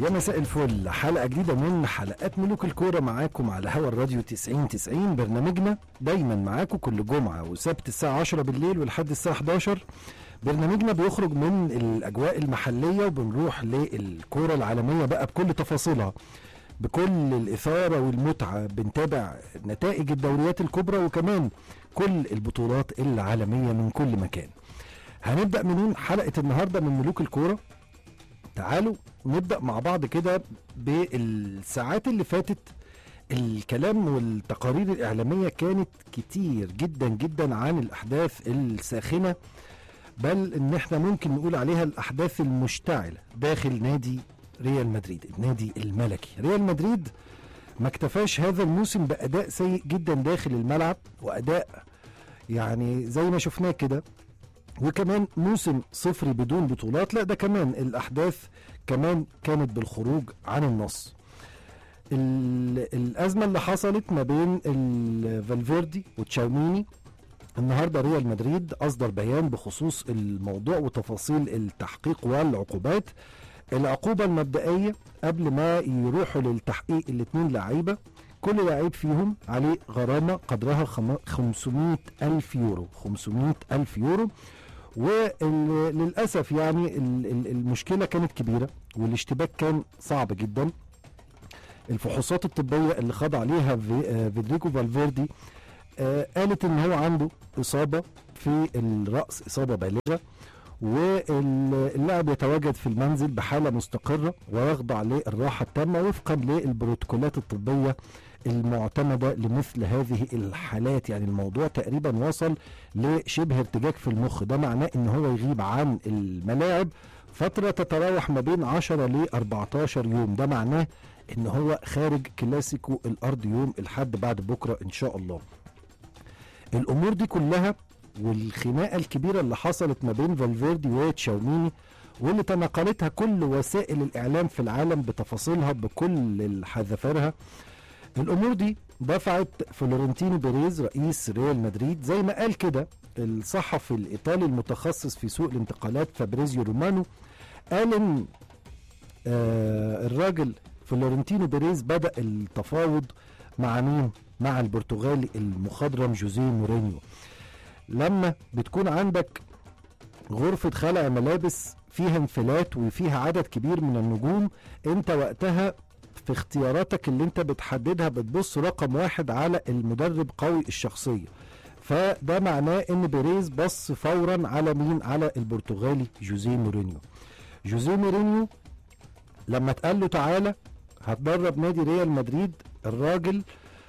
يا مساء الفل حلقة جديدة من حلقات ملوك الكورة معاكم على هوا الراديو 90 90 برنامجنا دايما معاكم كل جمعة وسبت الساعة 10 بالليل ولحد الساعة 11 برنامجنا بيخرج من الأجواء المحلية وبنروح للكورة العالمية بقى بكل تفاصيلها بكل الإثارة والمتعة بنتابع نتائج الدوريات الكبرى وكمان كل البطولات العالمية من كل مكان هنبدأ منين حلقة النهاردة من ملوك الكورة تعالوا نبدأ مع بعض كده بالساعات اللي فاتت الكلام والتقارير الإعلامية كانت كتير جدا جدا عن الأحداث الساخنة بل إن احنا ممكن نقول عليها الأحداث المشتعلة داخل نادي ريال مدريد النادي الملكي ريال مدريد ما اكتفاش هذا الموسم بأداء سيء جدا داخل الملعب وأداء يعني زي ما شفناه كده وكمان موسم صفري بدون بطولات لا ده كمان الأحداث كمان كانت بالخروج عن النص ال- الأزمة اللي حصلت ما بين ال- فالفيردي وتشاوميني النهارده ريال مدريد أصدر بيان بخصوص الموضوع وتفاصيل التحقيق والعقوبات العقوبة المبدئية قبل ما يروحوا للتحقيق الاثنين لعيبة كل لعيب فيهم عليه غرامة قدرها خم- 500 ألف يورو 500 ألف يورو وللأسف يعني ال- ال- المشكلة كانت كبيرة والاشتباك كان صعب جدا الفحوصات الطبية اللي خضع ليها في- آه، فيدريكو فالفيردي آه، قالت ان هو عنده اصابة في الرأس اصابة بالغة واللاعب يتواجد في المنزل بحالة مستقرة ويخضع للراحة التامة وفقا للبروتوكولات الطبية المعتمدة لمثل هذه الحالات يعني الموضوع تقريبا وصل لشبه ارتجاج في المخ ده معناه ان هو يغيب عن الملاعب فترة تتراوح ما بين 10 ل 14 يوم ده معناه ان هو خارج كلاسيكو الارض يوم الحد بعد بكرة ان شاء الله الامور دي كلها والخناقه الكبيره اللي حصلت ما بين فالفيردي وتشاوميني واللي تناقلتها كل وسائل الاعلام في العالم بتفاصيلها بكل حذافيرها الامور دي دفعت فلورنتينو بيريز رئيس ريال مدريد زي ما قال كده الصحفي الايطالي المتخصص في سوق الانتقالات فابريزيو رومانو قال ان آه الراجل فلورنتينو بيريز بدا التفاوض مع مين مع البرتغالي المخضرم جوزيه مورينيو لما بتكون عندك غرفة خلع ملابس فيها انفلات وفيها عدد كبير من النجوم انت وقتها في اختياراتك اللي انت بتحددها بتبص رقم واحد على المدرب قوي الشخصية فده معناه ان بيريز بص فورا على مين على البرتغالي جوزيه مورينيو جوزيه مورينيو لما اتقال له تعالى هتدرب نادي ريال مدريد الراجل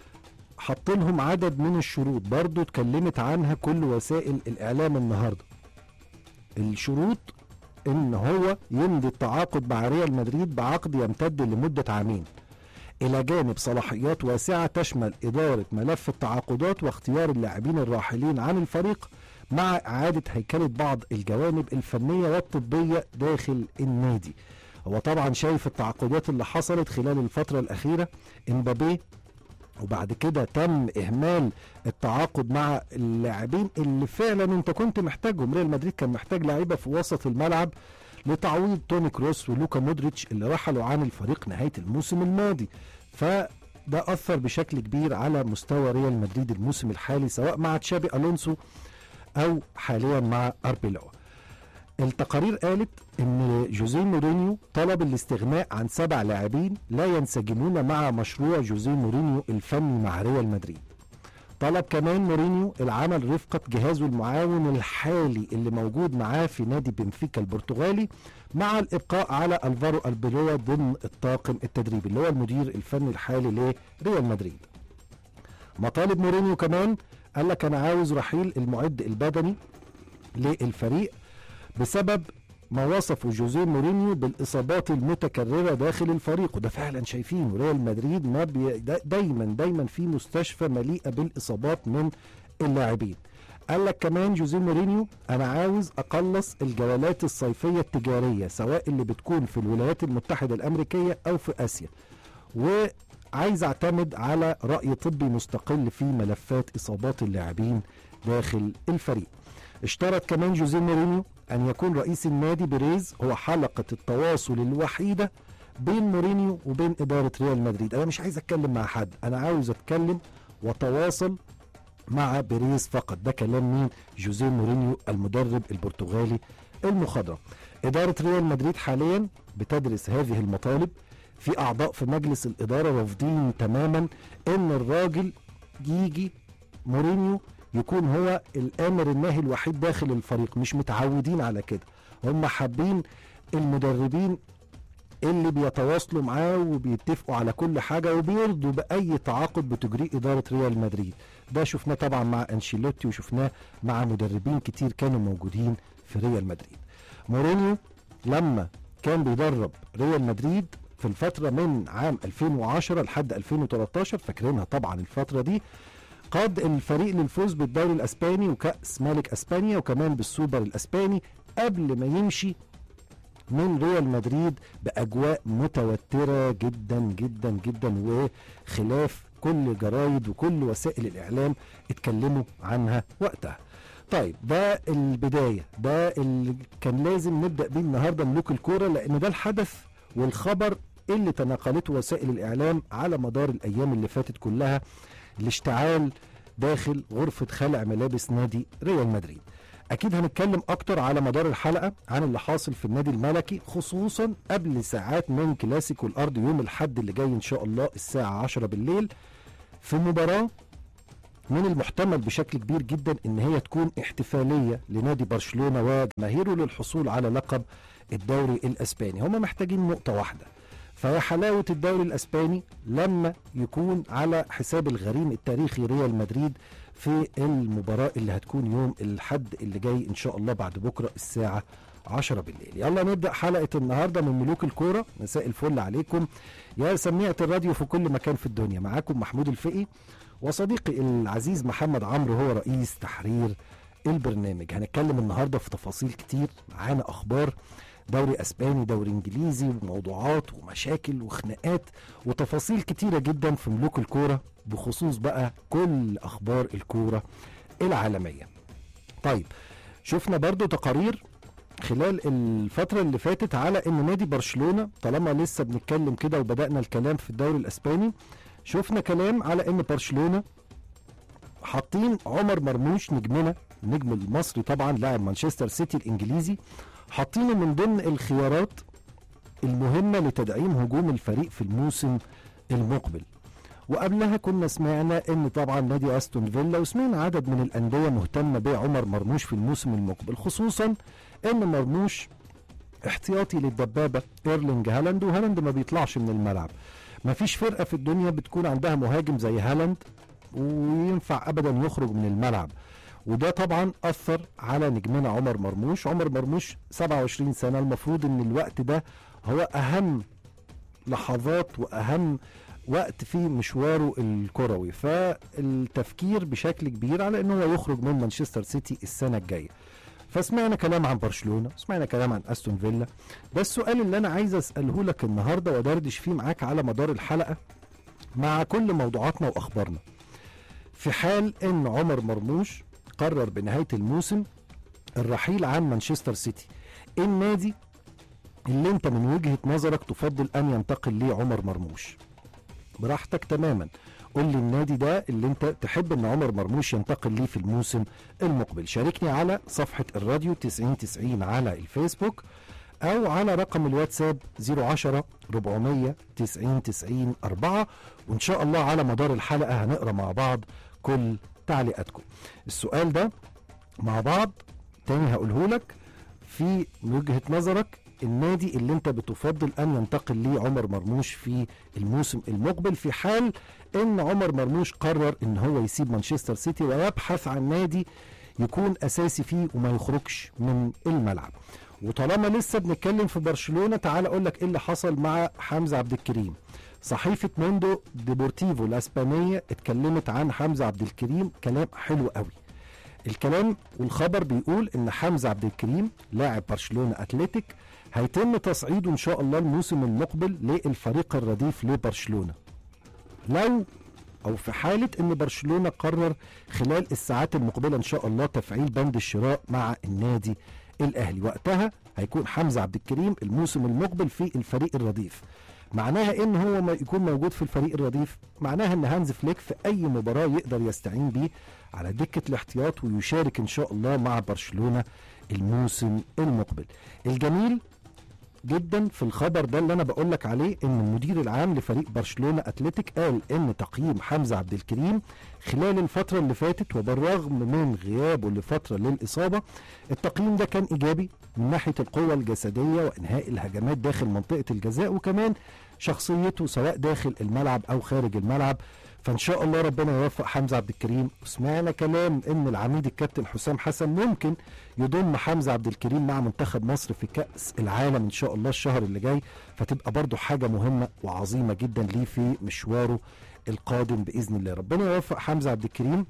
حط لهم عدد من الشروط برضو اتكلمت عنها كل وسائل الاعلام النهارده الشروط ان هو يمضي التعاقد مع ريال مدريد بعقد يمتد لمده عامين الى جانب صلاحيات واسعه تشمل اداره ملف التعاقدات واختيار اللاعبين الراحلين عن الفريق مع اعاده هيكله بعض الجوانب الفنيه والطبيه داخل النادي هو طبعا شايف التعاقدات اللي حصلت خلال الفتره الاخيره امبابي وبعد كده تم اهمال التعاقد مع اللاعبين اللي فعلا انت كنت محتاجهم ريال مدريد كان محتاج لعيبه في وسط الملعب لتعويض توني كروس ولوكا مودريتش اللي رحلوا عن الفريق نهايه الموسم الماضي فده اثر بشكل كبير على مستوى ريال مدريد الموسم الحالي سواء مع تشابي الونسو او حاليا مع اربيلاو التقارير قالت ان جوزيه مورينيو طلب الاستغناء عن سبع لاعبين لا ينسجمون مع مشروع جوزيه مورينيو الفني مع ريال مدريد طلب كمان مورينيو العمل رفقة جهازه المعاون الحالي اللي موجود معاه في نادي بنفيكا البرتغالي مع الإبقاء على ألفارو البيلوا ضمن الطاقم التدريبي اللي هو المدير الفني الحالي لريال مدريد مطالب مورينيو كمان قال لك أنا عاوز رحيل المعد البدني للفريق بسبب ما وصفه جوزيه مورينيو بالاصابات المتكرره داخل الفريق وده فعلا شايفينه ريال مدريد ما بي دا- دايما دايما في مستشفى مليئه بالاصابات من اللاعبين قال لك كمان جوزيه مورينيو انا عاوز اقلص الجولات الصيفيه التجاريه سواء اللي بتكون في الولايات المتحده الامريكيه او في اسيا وعايز اعتمد على راي طبي مستقل في ملفات اصابات اللاعبين داخل الفريق اشترط كمان جوزيه مورينيو أن يكون رئيس النادي بيريز هو حلقة التواصل الوحيدة بين مورينيو وبين اداره ريال مدريد انا مش عايز اتكلم مع حد انا عاوز اتكلم واتواصل مع بيريز فقط ده كلام مين جوزيه مورينيو المدرب البرتغالي المخضرم اداره ريال مدريد حاليا بتدرس هذه المطالب في اعضاء في مجلس الاداره رافضين تماما ان الراجل يجي مورينيو يكون هو الامر الناهي الوحيد داخل الفريق مش متعودين على كده هم حابين المدربين اللي بيتواصلوا معاه وبيتفقوا على كل حاجه وبيرضوا باي تعاقد بتجريه اداره ريال مدريد ده شفناه طبعا مع انشيلوتي وشفناه مع مدربين كتير كانوا موجودين في ريال مدريد مورينيو لما كان بيدرب ريال مدريد في الفتره من عام 2010 لحد 2013 فاكرينها طبعا الفتره دي قاد الفريق للفوز بالدوري الاسباني وكاس ملك اسبانيا وكمان بالسوبر الاسباني قبل ما يمشي من ريال مدريد باجواء متوتره جدا جدا جدا وخلاف كل جرايد وكل وسائل الاعلام اتكلموا عنها وقتها. طيب ده البدايه ده اللي كان لازم نبدا بيه النهارده ملوك الكوره لان ده الحدث والخبر اللي تناقلته وسائل الاعلام على مدار الايام اللي فاتت كلها الاشتعال داخل غرفه خلع ملابس نادي ريال مدريد. اكيد هنتكلم اكتر على مدار الحلقه عن اللي حاصل في النادي الملكي خصوصا قبل ساعات من كلاسيكو الارض يوم الاحد اللي جاي ان شاء الله الساعه 10 بالليل في مباراه من المحتمل بشكل كبير جدا ان هي تكون احتفاليه لنادي برشلونه وجماهيره للحصول على لقب الدوري الاسباني هم محتاجين نقطه واحده فيا حلاوه الدوري الاسباني لما يكون على حساب الغريم التاريخي ريال مدريد في المباراة اللي هتكون يوم الحد اللي جاي إن شاء الله بعد بكرة الساعة 10 بالليل يلا نبدأ حلقة النهاردة من ملوك الكورة مساء الفل عليكم يا سميعة الراديو في كل مكان في الدنيا معاكم محمود الفقي وصديقي العزيز محمد عمرو هو رئيس تحرير البرنامج هنتكلم النهاردة في تفاصيل كتير معانا أخبار دوري اسباني دوري انجليزي وموضوعات ومشاكل وخناقات وتفاصيل كتيره جدا في ملوك الكوره بخصوص بقى كل اخبار الكوره العالميه طيب شفنا برضو تقارير خلال الفترة اللي فاتت على ان نادي برشلونة طالما لسه بنتكلم كده وبدأنا الكلام في الدوري الاسباني شفنا كلام على ان برشلونة حاطين عمر مرموش نجمنا النجم المصري طبعا لاعب مانشستر سيتي الانجليزي حاطينه من ضمن الخيارات المهمة لتدعيم هجوم الفريق في الموسم المقبل وقبلها كنا سمعنا ان طبعا نادي استون فيلا وسمعنا عدد من الانديه مهتمه بعمر مرموش في الموسم المقبل خصوصا ان مرموش احتياطي للدبابه ايرلينج هالاند وهالاند ما بيطلعش من الملعب ما فيش فرقه في الدنيا بتكون عندها مهاجم زي هالاند وينفع ابدا يخرج من الملعب وده طبعا اثر على نجمنا عمر مرموش عمر مرموش 27 سنه المفروض ان الوقت ده هو اهم لحظات واهم وقت في مشواره الكروي فالتفكير بشكل كبير على انه هو يخرج من مانشستر سيتي السنه الجايه فسمعنا كلام عن برشلونه سمعنا كلام عن استون فيلا ده السؤال اللي انا عايز اساله لك النهارده وادردش فيه معاك على مدار الحلقه مع كل موضوعاتنا واخبارنا في حال ان عمر مرموش قرر بنهايه الموسم الرحيل عن مانشستر سيتي ايه النادي اللي انت من وجهه نظرك تفضل ان ينتقل ليه عمر مرموش براحتك تماما قول لي النادي ده اللي انت تحب ان عمر مرموش ينتقل ليه في الموسم المقبل شاركني على صفحة الراديو 9090 على الفيسبوك او على رقم الواتساب 010 400 90 90 4 وان شاء الله على مدار الحلقة هنقرا مع بعض كل تعليقاتكم السؤال ده مع بعض تاني هقوله لك في وجهة نظرك النادي اللي انت بتفضل ان ينتقل ليه عمر مرموش في الموسم المقبل في حال ان عمر مرموش قرر ان هو يسيب مانشستر سيتي ويبحث عن نادي يكون اساسي فيه وما يخرجش من الملعب وطالما لسه بنتكلم في برشلونه تعال اقول لك ايه اللي حصل مع حمزه عبد الكريم صحيفه موندو ديبورتيفو الاسبانيه اتكلمت عن حمزه عبد الكريم كلام حلو قوي الكلام والخبر بيقول ان حمزه عبد الكريم لاعب برشلونه اتلتيك هيتم تصعيده ان شاء الله الموسم المقبل للفريق الرديف لبرشلونه لو او في حاله ان برشلونه قرر خلال الساعات المقبله ان شاء الله تفعيل بند الشراء مع النادي الاهلي وقتها هيكون حمزه عبد الكريم الموسم المقبل في الفريق الرديف معناها ان هو ما يكون موجود في الفريق الرديف معناها ان هانز فليك في اي مباراه يقدر يستعين بيه على دكه الاحتياط ويشارك ان شاء الله مع برشلونه الموسم المقبل الجميل جدا في الخبر ده اللي انا بقول لك عليه ان المدير العام لفريق برشلونه اتلتيك قال ان تقييم حمزه عبد الكريم خلال الفتره اللي فاتت وبالرغم من غيابه لفتره للاصابه التقييم ده كان ايجابي من ناحيه القوه الجسديه وانهاء الهجمات داخل منطقه الجزاء وكمان شخصيته سواء داخل الملعب او خارج الملعب فان شاء الله ربنا يوفق حمزه عبد الكريم وسمعنا كلام ان العميد الكابتن حسام حسن ممكن يضم حمزه عبد الكريم مع منتخب مصر في كاس العالم ان شاء الله الشهر اللي جاي فتبقى برضو حاجه مهمه وعظيمه جدا ليه في مشواره القادم باذن الله ربنا يوفق حمزه عبد الكريم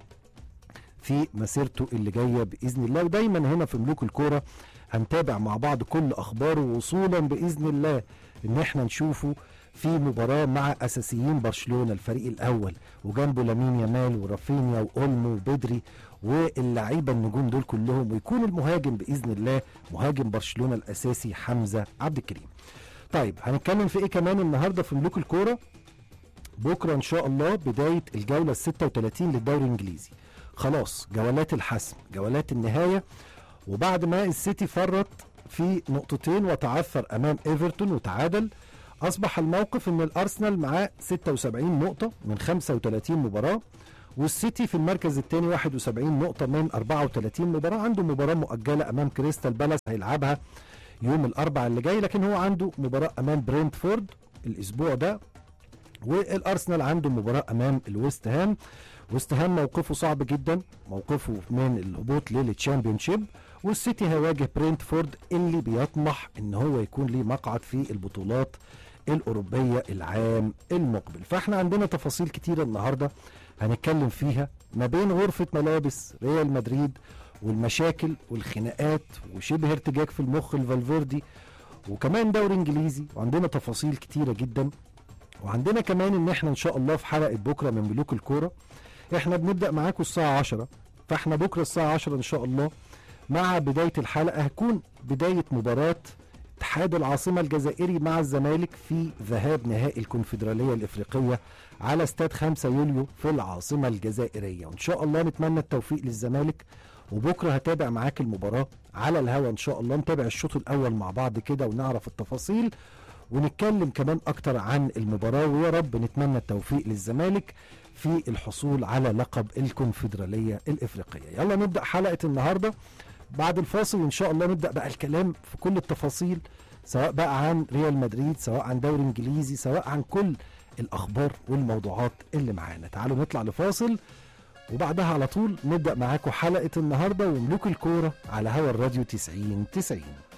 في مسيرته اللي جايه باذن الله ودايما هنا في ملوك الكوره هنتابع مع بعض كل اخباره وصولا باذن الله ان احنا نشوفه في مباراة مع أساسيين برشلونة الفريق الأول وجنبه لامين يامال ورافينيا وأولمو وبدري واللعيبة النجوم دول كلهم ويكون المهاجم بإذن الله مهاجم برشلونة الأساسي حمزة عبد الكريم طيب هنتكلم في إيه كمان النهاردة في ملوك الكورة بكرة إن شاء الله بداية الجولة ال 36 للدوري الإنجليزي خلاص جولات الحسم جولات النهاية وبعد ما السيتي فرط في نقطتين وتعثر امام ايفرتون وتعادل اصبح الموقف ان الارسنال معاه 76 نقطه من 35 مباراه والسيتي في المركز الثاني 71 نقطه من 34 مباراه عنده مباراه مؤجله امام كريستال بالاس هيلعبها يوم الاربعاء اللي جاي لكن هو عنده مباراه امام برينتفورد الاسبوع ده والارسنال عنده مباراه امام الويست هام ويست هام موقفه صعب جدا موقفه من الهبوط للتشامبيونشيب والسيتي هيواجه برينتفورد اللي بيطمح ان هو يكون ليه مقعد في البطولات الاوروبيه العام المقبل فاحنا عندنا تفاصيل كتيره النهارده هنتكلم فيها ما بين غرفه ملابس ريال مدريد والمشاكل والخناقات وشبه ارتجاج في المخ الفالفيردي وكمان دوري انجليزي وعندنا تفاصيل كتيره جدا وعندنا كمان ان احنا ان شاء الله في حلقه بكره من ملوك الكوره احنا بنبدا معاكم الساعه 10 فاحنا بكره الساعه 10 ان شاء الله مع بدايه الحلقه هتكون بدايه مباراه اتحاد العاصمة الجزائري مع الزمالك في ذهاب نهائي الكونفدرالية الإفريقية على استاد 5 يوليو في العاصمة الجزائرية وإن شاء الله نتمنى التوفيق للزمالك وبكرة هتابع معاك المباراة على الهوا إن شاء الله نتابع الشوط الأول مع بعض كده ونعرف التفاصيل ونتكلم كمان أكتر عن المباراة ويا رب نتمنى التوفيق للزمالك في الحصول على لقب الكونفدرالية الإفريقية يلا نبدأ حلقة النهاردة بعد الفاصل ان شاء الله نبدا بقى الكلام في كل التفاصيل سواء بقى عن ريال مدريد سواء عن دوري انجليزي سواء عن كل الاخبار والموضوعات اللي معانا تعالوا نطلع لفاصل وبعدها على طول نبدا معاكم حلقه النهارده وملوك الكوره على هوا الراديو 90 90